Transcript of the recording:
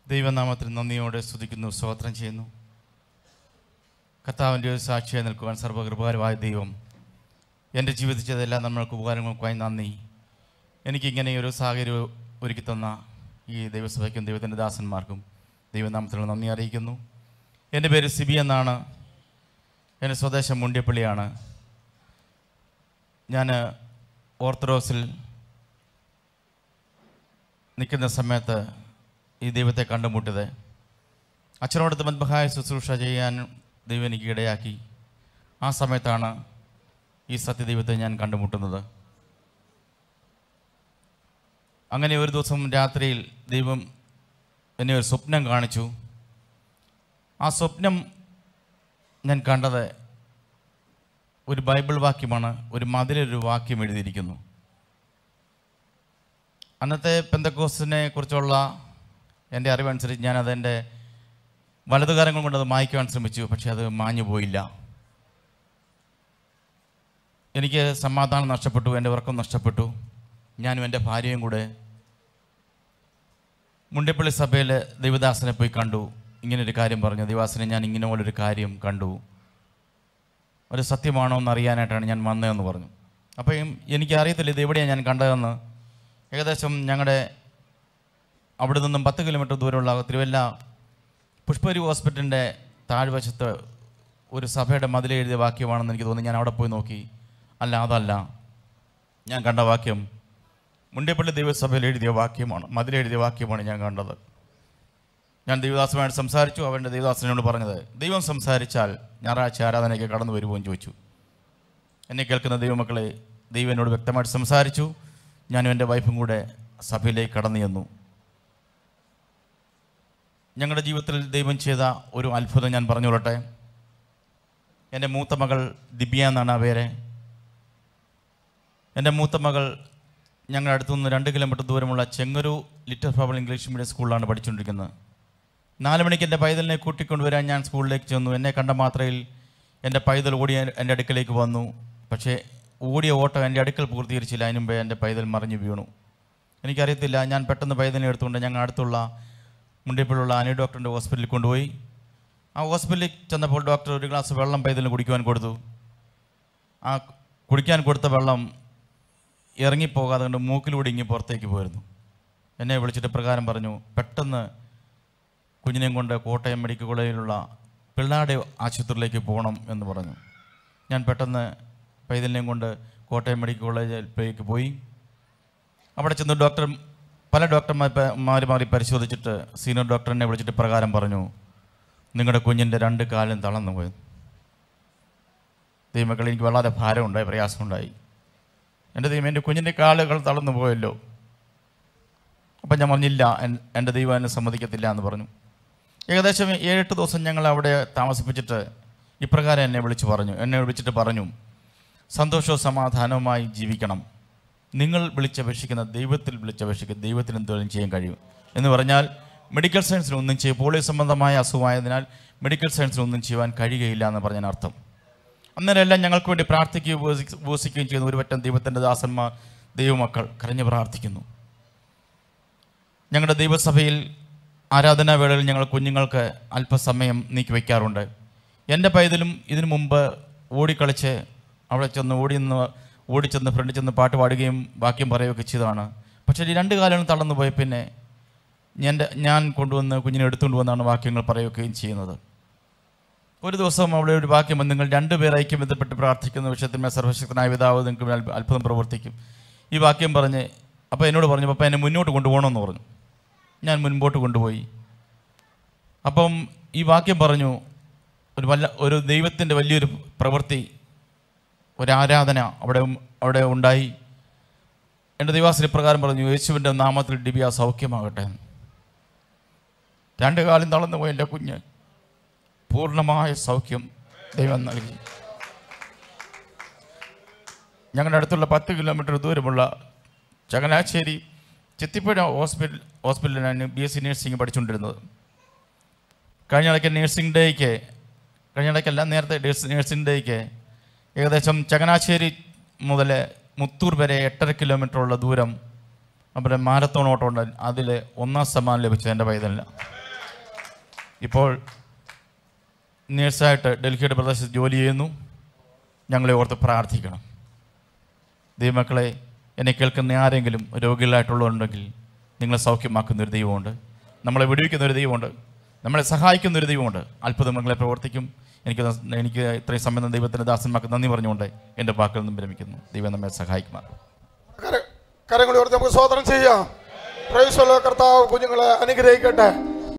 ദൈവനാമത്തിൽ നന്ദിയോടെ സ്തുതിക്കുന്നു സ്തോത്രം ചെയ്യുന്നു കർത്താവിൻ്റെ ഒരു സാക്ഷിയായി നിൽക്കുവാൻ സർവകൃപാരമായ ദൈവം എൻ്റെ ജീവിതത്തിൽ ചെയ്തെല്ലാം നമ്മൾക്ക് ഉപകാരങ്ങൾക്കായി നന്ദി എനിക്കിങ്ങനെ ഒരു സാഹചര്യം ഒരുക്കി തന്ന ഈ ദൈവസഭയ്ക്കും ദൈവത്തിൻ്റെ ദാസന്മാർക്കും ദൈവനാമത്തിലുള്ള നന്ദി അറിയിക്കുന്നു എൻ്റെ പേര് സിബി എന്നാണ് എൻ്റെ സ്വദേശം മുണ്ടിയപ്പള്ളിയാണ് ഞാൻ ഓർത്തഡോക്സിൽ നിൽക്കുന്ന സമയത്ത് ഈ ദൈവത്തെ കണ്ടുമുട്ടിയത് അച്ഛനോടത്ത് മന്മഹായ ശുശ്രൂഷ ചെയ്യാൻ ദൈവം എനിക്ക് ഇടയാക്കി ആ സമയത്താണ് ഈ സത്യദൈവത്തെ ഞാൻ കണ്ടുമുട്ടുന്നത് അങ്ങനെ ഒരു ദിവസം രാത്രിയിൽ ദൈവം എന്നെ ഒരു സ്വപ്നം കാണിച്ചു ആ സ്വപ്നം ഞാൻ കണ്ടത് ഒരു ബൈബിൾ വാക്യമാണ് ഒരു മതിലൊരു വാക്യം എഴുതിയിരിക്കുന്നു അന്നത്തെ പെന്തക്കോസിനെ കുറിച്ചുള്ള എൻ്റെ അറിവനുസരിച്ച് ഞാൻ അതെൻ്റെ വലതുകാരങ്ങൾ കൊണ്ട് അത് മായ്ക്കുവാൻ ശ്രമിച്ചു പക്ഷേ അത് മാഞ്ഞു പോയില്ല എനിക്ക് സമാധാനം നഷ്ടപ്പെട്ടു എൻ്റെ ഉറക്കം നഷ്ടപ്പെട്ടു ഞാനും എൻ്റെ ഭാര്യയും കൂടെ മുണ്ടിപ്പള്ളി സഭയിൽ ദൈവദാസനെ പോയി കണ്ടു ഇങ്ങനൊരു കാര്യം പറഞ്ഞു ദൈവാസനെ ഞാൻ ഇങ്ങനെ പോലൊരു കാര്യം കണ്ടു ഒരു സത്യമാണോ എന്ന് അറിയാനായിട്ടാണ് ഞാൻ വന്നതെന്ന് പറഞ്ഞു അപ്പോൾ എനിക്ക് അറിയത്തില്ല ഇത് എവിടെയാണ് ഞാൻ കണ്ടതെന്ന് ഏകദേശം ഞങ്ങളുടെ അവിടെ നിന്നും പത്ത് കിലോമീറ്റർ ദൂരമുള്ള തിരുവല്ല പുഷ്പരി ഹോസ്പിറ്റലിൻ്റെ താഴ്വശത്ത് ഒരു സഭയുടെ മതിലെഴുതിയ വാക്യമാണെന്ന് എനിക്ക് തോന്നി ഞാൻ അവിടെ പോയി നോക്കി അല്ല അതല്ല ഞാൻ കണ്ട വാക്യം മുണ്ടിപ്പള്ളി ദൈവസഭയിൽ എഴുതിയ വാക്യമാണ് മതിലെഴുതിയ വാക്യമാണ് ഞാൻ കണ്ടത് ഞാൻ ദൈവദാസമായിട്ട് സംസാരിച്ചു അവൻ്റെ ദൈവദാസനോട് പറഞ്ഞത് ദൈവം സംസാരിച്ചാൽ ഞായറാഴ്ച ആരാധനയ്ക്ക് കടന്നു വരുമോ എന്ന് ചോദിച്ചു എന്നെ കേൾക്കുന്ന ദൈവമക്കളെ ദൈവം എന്നോട് വ്യക്തമായിട്ട് സംസാരിച്ചു ഞാനും എൻ്റെ വൈഫും കൂടെ സഭയിലേക്ക് കടന്നു ചെന്നു ഞങ്ങളുടെ ജീവിതത്തിൽ ദൈവം ചെയ്ത ഒരു അത്ഭുതം ഞാൻ പറഞ്ഞുകൊള്ളട്ടെ എൻ്റെ മൂത്ത മകൾ ദിവ്യ എന്നാണ് ആ പേര് എൻ്റെ മൂത്ത മകൾ ഞങ്ങളുടെ അടുത്തു നിന്ന് രണ്ട് കിലോമീറ്റർ ദൂരമുള്ള Chengaru little flower English medium സ്കൂളിലാണ് പഠിച്ചുകൊണ്ടിരിക്കുന്നത് നാല് മണിക്ക് എൻ്റെ പൈതലിനെ കൂട്ടിക്കൊണ്ടുവരാൻ ഞാൻ സ്കൂളിലേക്ക് ചെന്നു എന്നെ കണ്ട മാത്രയിൽ എൻ്റെ പൈതൽ ഓടി എൻ്റെ അടുക്കലേക്ക് വന്നു പക്ഷേ ഓടിയ ഓട്ടം എൻ്റെ അടുക്കൽ പൂർത്തീകരിച്ചില്ല അതിന് മുമ്പേ എൻ്റെ പൈതൽ മറിഞ്ഞു വീണു എനിക്കറിയത്തില്ല ഞാൻ പെട്ടെന്ന് പൈതലിനെ എടുത്തുകൊണ്ട് ഞങ്ങൾ അടുത്തുള്ള മുണ്ടിയപ്പള്ളിയുള്ള അനി ഡോക്ടറിൻ്റെ ഹോസ്പിറ്റലിൽ കൊണ്ടുപോയി ആ ഹോസ്പിറ്റലിൽ ചെന്നപ്പോൾ ഡോക്ടർ ഒരു ഗ്ലാസ് വെള്ളം പൈതലിന് കുടിക്കുവാൻ കൊടുത്തു ആ കുടിക്കാൻ കൊടുത്ത വെള്ളം ഇറങ്ങിപ്പോകാതെ കൊണ്ട് മൂക്കിലൂടെ ഇങ്ങി പുറത്തേക്ക് പോയിരുന്നു എന്നെ വിളിച്ചിട്ട് പ്രകാരം പറഞ്ഞു പെട്ടെന്ന് കുഞ്ഞിനെയും കൊണ്ട് കോട്ടയം മെഡിക്കൽ കോളേജിലുള്ള പിള്ളാടെ ആശുപത്രിയിലേക്ക് പോകണം എന്ന് പറഞ്ഞു ഞാൻ പെട്ടെന്ന് പൈതലിനെയും കൊണ്ട് കോട്ടയം മെഡിക്കൽ കോളേജിലേക്ക് പോയി അവിടെ ചെന്ന് ഡോക്ടർ പല ഡോക്ടർമാർ മാറി മാറി പരിശോധിച്ചിട്ട് സീനിയർ ഡോക്ടറിനെ വിളിച്ചിട്ട് പ്രകാരം പറഞ്ഞു നിങ്ങളുടെ കുഞ്ഞിൻ്റെ രണ്ട് കാലും തളർന്നു പോയി ദൈവമക്കൾ എനിക്ക് വളരെ ഭാരമുണ്ടായി പ്രയാസമുണ്ടായി എൻ്റെ ദൈവം എൻ്റെ കുഞ്ഞിൻ്റെ കാലുകൾ തളർന്നു പോയല്ലോ അപ്പം ഞാൻ പറഞ്ഞില്ല എൻ- എൻ്റെ ദൈവം എന്നെ സമ്മതിക്കത്തില്ല എന്ന് പറഞ്ഞു ഏകദേശം ഏഴെട്ട് ദിവസം ഞങ്ങൾ അവിടെ താമസിപ്പിച്ചിട്ട് ഇപ്രകാരം എന്നെ വിളിച്ച് പറഞ്ഞു എന്നെ വിളിച്ചിട്ട് പറഞ്ഞു സന്തോഷവും സമാധാനവുമായി ജീവിക്കണം നിങ്ങൾ വിളിച്ചപേക്ഷിക്കുന്ന ദൈവത്തിൽ വിളിച്ചപേക്ഷിക്കുന്ന ദൈവത്തിന് എന്തെങ്കിലും ചെയ്യാൻ കഴിയും എന്ന് പറഞ്ഞാൽ മെഡിക്കൽ സയൻസിന് ഒന്നും ചെയ്യും പോളിയോ സംബന്ധമായ അസുഖമായതിനാൽ മെഡിക്കൽ സയൻസിന് ഒന്നും ചെയ്യുവാൻ കഴിയുകയില്ല എന്ന് പറഞ്ഞാൽ അർത്ഥം അന്നേരം എല്ലാം ഞങ്ങൾക്ക് വേണ്ടി പ്രാർത്ഥിക്കുകയും ഉപവസി- ഉപവസിക്കുകയും ചെയ്യുന്ന ഒരു പറ്റം ദൈവത്തിൻ്റെ ദാസന്മാർ ദൈവമക്കൾ കരഞ്ഞ് പ്രാർത്ഥിക്കുന്നു ഞങ്ങളുടെ ദൈവസഭയിൽ ആരാധനാ വേളയിൽ ഞങ്ങൾ കുഞ്ഞുങ്ങൾക്ക് അല്പസമയം നീക്കി വയ്ക്കാറുണ്ട് എൻ്റെ പൈതലും ഇതിനു മുമ്പ് ഓടിക്കളിച്ച് അവിടെ ചെന്ന് ഓടി നിന്ന് ഓടിച്ചെന്ന് ഫ്രണ്ടിൽ ചെന്ന് പാട്ട് പാടുകയും വാക്യം പറയുകയൊക്കെ ചെയ്തതാണ് പക്ഷേ ഈ രണ്ട് കാലങ്ങളും തളർന്നു പോയ പിന്നെ എൻ്റെ ഞാൻ കൊണ്ടുവന്ന് കുഞ്ഞിനെ എടുത്തുകൊണ്ട് വന്നാണ് വാക്യങ്ങൾ പറയുകയും ചെയ്യുന്നത് ഒരു ദിവസം അവിടെ ഒരു വാക്യം വന്ന് നിങ്ങൾ രണ്ടുപേർ ഐക്യം ബന്ധപ്പെട്ട് പ്രാർത്ഥിക്കുന്ന വിഷയത്തിന്മേൽ സർവശക്തനായ പിതാവ് നിങ്ങൾക്ക് മേൽ അത്ഭുതം പ്രവർത്തിക്കും ഈ വാക്യം പറഞ്ഞ് അപ്പോൾ എന്നോട് പറഞ്ഞു അപ്പം എന്നെ മുന്നോട്ട് കൊണ്ടുപോകണമെന്ന് പറഞ്ഞു ഞാൻ മുൻപോട്ട് കൊണ്ടുപോയി അപ്പം ഈ വാക്യം പറഞ്ഞു ഒരു വല്ല ഒരു ദൈവത്തിൻ്റെ വലിയൊരു പ്രവൃത്തി ഒരു ആരാധന അവിടെ അവിടെ ഉണ്ടായി എൻ്റെ ദൈവാസിനി പ്രകാരം പറഞ്ഞു യേശുവിൻ്റെ നാമത്തിൽ ഡിബിയ സൗഖ്യമാകട്ടെ എന്ന്. രണ്ട് കാലം തളർന്നു പോയി എൻ്റെ കുഞ്ഞ് പൂർണ്ണമായ സൗഖ്യം ദൈവം നൽകി ഞങ്ങളുടെ അടുത്തുള്ള പത്ത് കിലോമീറ്റർ ദൂരമുള്ള ചങ്ങനാശ്ശേരി ചെത്തിപ്പുഴ ഹോസ്പിറ്റൽ ഹോസ്പിറ്റലിലാണ് ബി എസ് സി നഴ്സിംഗ് പഠിച്ചുകൊണ്ടിരുന്നത് കഴിഞ്ഞ ഇടയ്ക്ക് നഴ്സിംഗ് ഡേക്ക് കഴിഞ്ഞ ഇടയ്ക്കല്ല നേരത്തെ നഴ്സിംഗ് ഡേക്ക് ഏകദേശം ചങ്ങനാശ്ശേരി മുതൽ മുത്തൂർ വരെ എട്ടര കിലോമീറ്റർ ഉള്ള ദൂരം അവിടെ മാരത്തോൺ ഓട്ടം ഉണ്ട് അതിൽ ഒന്നാം സമ്മാനം ലഭിച്ചത് എൻ്റെ പൈതലിന് ഇപ്പോൾ നേഴ്സായിട്ട് ഡൽഹിയുടെ പ്രദേശത്ത് ജോലി ചെയ്യുന്നു ഞങ്ങളെ ഓർത്ത് പ്രാർത്ഥിക്കണം ദൈവമക്കളെ എന്നെ കേൾക്കുന്ന ആരെങ്കിലും രോഗികളായിട്ടുള്ളവരുണ്ടെങ്കിൽ നിങ്ങളെ സൗഖ്യമാക്കുന്ന ഒരു ദൈവമുണ്ട് നമ്മളെ വിടുവിക്കുന്ന ഒരു ദൈവമുണ്ട് നമ്മളെ സഹായിക്കുന്ന ഒരു ദൈവമുണ്ട് അത്ഭുതങ്ങളെ പ്രവർത്തിക്കും എനിക്ക് ന- എനിക്ക് ഇത്രയും സമയം തന്ന ദൈവത്തിൻ്റെ ദാസന്മാർക്ക് നന്ദി പറഞ്ഞുകൊണ്ട് എൻ്റെ വാക്കിൽ നിന്നും വിരമിക്കുന്നു ദൈവം നമ്മെ സഹായിക്കുമാർ കര- കരങ്ങൾ ഉയർത്തി നമുക്ക് സ്വോത്രം ചെയ്യാം പ്രൈസ് കർത്താവ് കുഞ്ഞുങ്ങളെ അനുഗ്രഹിക്കട്ടെ